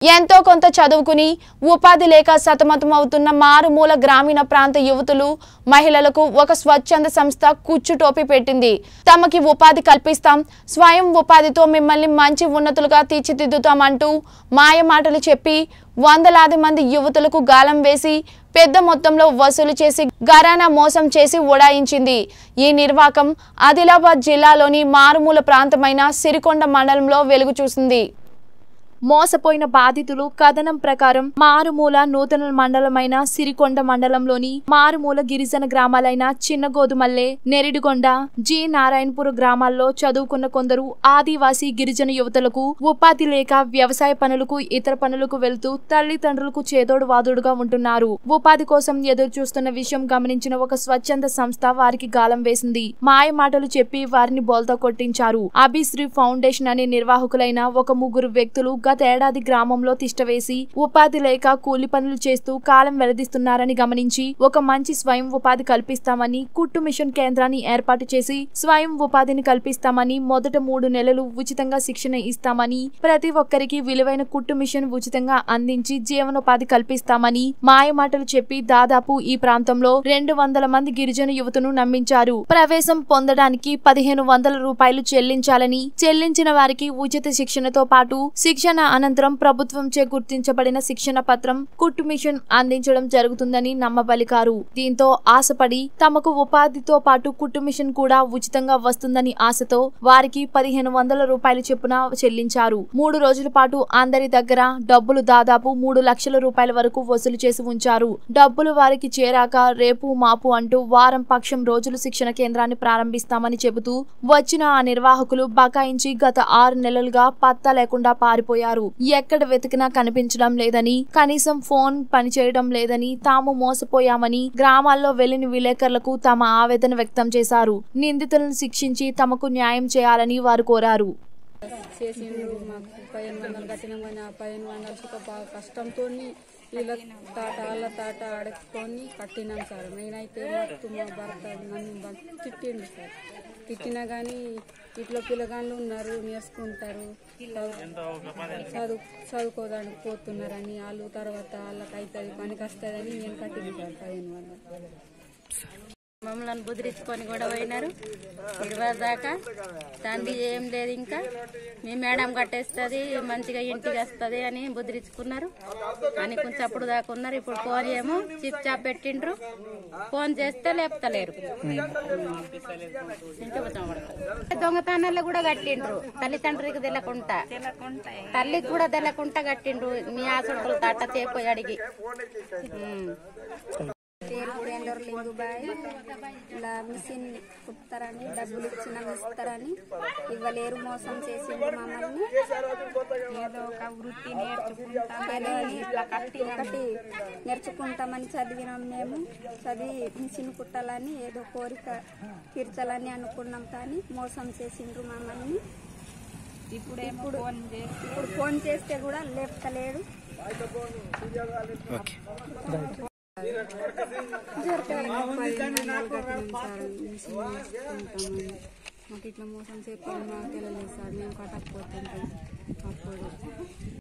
ఎంతో కొంత చదువుకుని ఉపాధి లేక సతమతమవుతున్న మారుమూల గ్రామీణ ప్రాంత యువతులు మహిళలకు ఒక స్వచ్ఛంద సంస్థ కుచ్చు టోపీ పెట్టింది తమకి ఉపాధి కల్పిస్తాం స్వయం ఉపాధితో మిమ్మల్ని మంచి ఉన్నతులుగా తీర్చిదిద్దుతామంటూ మాయ మాటలు చెప్పి వందలాది మంది యువతులకు గాలం వేసి పెద్ద మొత్తంలో వసూలు చేసి గరానా మోసం చేసి ఉడాయించింది ఈ నిర్వాకం ఆదిలాబాద్ జిల్లాలోని మారుమూల ప్రాంతమైన సిరికొండ మండలంలో వెలుగు చూసింది మోసపోయిన బాధితులు కథనం ప్రకారం మారుమూల నూతన మండలమైన సిరికొండ మండలంలోని మారుమూల గిరిజన గ్రామాలైన చిన్నగోదుమల్లె నెరిడిగొండ జి నారాయణపూర్ గ్రామాల్లో చదువుకున్న కొందరు ఆదివాసీ గిరిజన యువతలకు ఉపాధి లేక వ్యవసాయ పనులకు ఇతర పనులకు వెళ్తూ తల్లిదండ్రులకు చేదోడు వాదుడుగా ఉంటున్నారు ఉపాధి కోసం ఎదురు చూస్తున్న విషయం గమనించిన ఒక స్వచ్ఛంద సంస్థ వారికి గాలం వేసింది మాయ మాటలు చెప్పి వారిని బోల్తా కొట్టించారు అభిశ్రీ ఫౌండేషన్ అనే నిర్వాహకులైన ఒక ముగ్గురు వ్యక్తులు గత ఏడాది గ్రామంలో తిష్టవేసి ఉపాధి లేక కూలి పనులు చేస్తూ కాలం వెల్లదిస్తున్నారని గమనించి ఒక మంచి స్వయం ఉపాధి కల్పిస్తామని కుట్టు మిషన్ కేంద్రాన్ని ఏర్పాటు చేసి స్వయం ఉపాధిని కల్పిస్తామని మొదట మూడు నెలలు ఉచితంగా శిక్షణ ఇస్తామని ప్రతి ఒక్కరికి విలువైన కుట్టు మిషన్ ఉచితంగా అందించి జీవనోపాధి కల్పిస్తామని మాయ మాటలు చెప్పి దాదాపు ఈ ప్రాంతంలో రెండు వందల మంది గిరిజన యువతను నమ్మించారు ప్రవేశం పొందడానికి పదిహేను వందల రూపాయలు చెల్లించాలని చెల్లించిన వారికి ఉచిత శిక్షణతో పాటు శిక్షణ అనంతరం ప్రభుత్వంచే గుర్తించబడిన శిక్షణ పత్రం కుట్టు మిషన్ అందించడం జరుగుతుందని నమ్మబలికారు దీంతో ఆశపడి తమకు ఉపాధితో పాటు కుట్టు మిషన్ కూడా ఉచితంగా వస్తుందని ఆశతో వారికి పదిహేను వందల రూపాయల చొప్పున చెల్లించారు మూడు రోజుల పాటు అందరి దగ్గర డబ్బులు దాదాపు మూడు లక్షల రూపాయల వరకు వసూలు చేసి ఉంచారు డబ్బులు వారికి చేరాక రేపు మాపు అంటూ వారం పక్షం రోజులు శిక్షణ కేంద్రాన్ని ప్రారంభిస్తామని చెబుతూ వచ్చిన ఆ నిర్వాహకులు బకాయించి గత ఆరు నెలలుగా పత్తా లేకుండా పారిపోయారు ఎక్కడ వెతికినా కనిపించడం లేదని కనీసం ఫోన్ పనిచేయడం లేదని తాము మోసపోయామని గ్రామాల్లో వెళ్లిన విలేకరులకు తమ ఆవేదన వ్యక్తం చేశారు నిందితులను శిక్షించి తమకు న్యాయం చేయాలని వారు కోరారు చేసిండ్రు మాకు పదిహేను వందలు కట్టినాం కానీ ఆ పదిహేను వందలు సుఖ బాగా కష్టంతో వీళ్ళ తాట వాళ్ళ తాట అడుక్కొని కట్టినాం సార్ నేనైతే మస్తు మా భర్త నన్ను బ- తిట్టిండు సార్ తిట్టినా కానీ ఇట్లా పిల్లగాళ్ళు ఉన్నారు నేర్చుకుంటారు చదువు చదువుకోదానికి పోతున్నారని వాళ్ళు తర్వాత వాళ్ళకి అవుతుంది పనికి వస్తుందని నేను కట్టింది సార్ పదిహేను వందలు మమ్మల్ని బుదిరించుకొని కూడా పోయినారు ఇరవై దాకా తండ్రి ఏం లేదు ఇంకా మీ మేడం కట్టేస్తుంది మంచిగా ఇంటికి వస్తుంది అని బుదిరించుకున్నారు అని కొంచెం అప్పుడు దాకా ఉన్నారు ఇప్పుడు ఫోన్ ఏమో చిప్ చాప్ పెట్టిండ్రు ఫోన్ చేస్తే లేపుతలేరు దొంగతనాలు కూడా కట్టిండ్రు తల్లిదండ్రులకు తెలకుండా తల్లికి కూడా తెలకుండా కట్టిండ్రు మీ ఆసుడు తాట తేపోయి అడిగి ఉమ్. పేరు గురేందర్ లింగుబాయి ఇలా మిషన్ కుడతారని డబ్బులు ఇచ్చిన ఇస్తారని ఇవ్వలేరు మోసం చేసిండు మమ్మల్ని ఏదో ఒక వృత్తి నేర్చుకుంటామని ఒకటి నేర్చుకుంటామని చదివినాం మేము చదివి మిషన్ కుట్టాలని ఏదో కోరిక తీర్చాలని అనుకున్నాం కానీ మోసం చేసిండ్రు మమ్మల్ని ఇప్పుడు ఇప్పుడు ఇప్పుడు ఫోన్ చేస్తే కూడా లేపుతలేడు మాకు ఇట్లా మోసం చెప్పాలి మాకు తెలియలేదు సార్ మేము కట్టకపోతుంటాం అప్పుడు